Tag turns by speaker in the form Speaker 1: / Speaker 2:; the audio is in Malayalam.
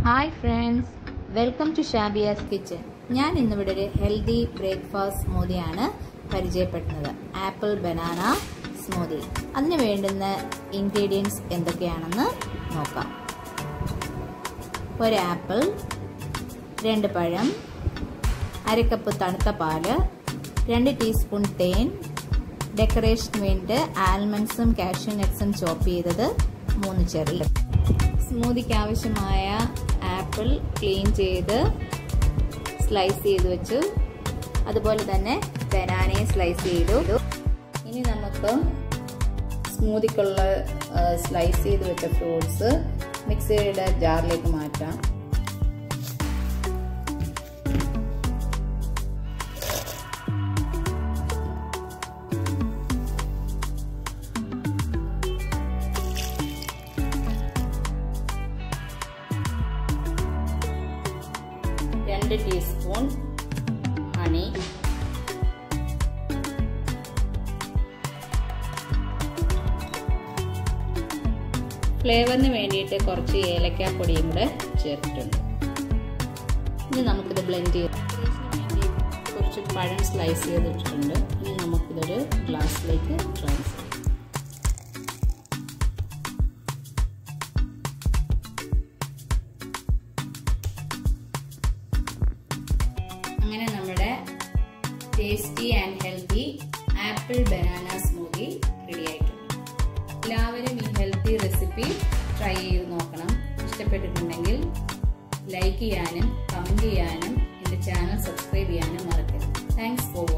Speaker 1: hi friends welcome to Shabiya's kitchen ഞാൻ ഇന്നിവിടെ ഒരു ഹെൽത്തി ബ്രേക്ക്ഫാസ്റ്റ് സ്മൂതിയാണ് പരിചയപ്പെടുന്നത് ആപ്പിൾ ബനാന സ്മൂതി അതിന് വേണ്ടുന്ന ഇൻഗ്രീഡിയൻസ് എന്തൊക്കെയാണെന്ന് നോക്കാം ഒരു ആപ്പിൾ രണ്ട് പഴം അര കപ്പ് തണുത്ത പാല് രണ്ട് ടീസ്പൂൺ തേൻ ഡെക്കറേഷന് വേണ്ടി ആൽമണ്ട്സും കാഷ്യൂ നട്ട്സും ചോപ്പ് ചെയ്തത് മൂന്ന് ചെറി സ്മൂതിക്ക് ആവശ്യമായ ആപ്പിൾ ക്ലീൻ ചെയ്ത് സ്ലൈസ് ചെയ്ത് വെച്ചു അതുപോലെ തന്നെ ബനാനയെ സ്ലൈസ് ചെയ്തു ഇനി നമുക്ക് സ്മൂതിക്കുള്ള സ്ലൈസ് ചെയ്ത് വെച്ച ഫ്രൂട്ട്സ് മിക്സിയുടെ ജാറിലേക്ക് മാറ്റാം രണ്ട് ടീസ്പൂൺ ഹണി ഫ്ലേവറിന് വേണ്ടിയിട്ട് കുറച്ച് ഏലക്കാപ്പൊടിയും കൂടെ ചേർത്തിട്ടുണ്ട് ഇനി നമുക്കിത് ബ്ലെൻഡ് ചെയ്ത് വേണ്ടി കുറച്ച് പഴം സ്ലൈസ് ചെയ്തിട്ടുണ്ട് ഇനി നമുക്കിതൊരു ഗ്ലാസ്സിലേക്ക് ട്രാൻസ്ഫർ ചെയ്യാം അങ്ങനെ നമ്മുടെ tasty and healthy apple banana smoothie ready ആയിട്ടുണ്ട് എല്ലാവരും ഈ ഹെൽത്തി റെസിപ്പി ട്രൈ ചെയ്ത് നോക്കണം ഇഷ്ടപ്പെട്ടിട്ടുണ്ടെങ്കിൽ ലൈക്ക് ചെയ്യാനും കമൻറ്റ് ചെയ്യാനും എൻ്റെ ചാനൽ സബ്സ്ക്രൈബ് ചെയ്യാനും മറക്കരുത് താങ്ക്സ് ഫോർ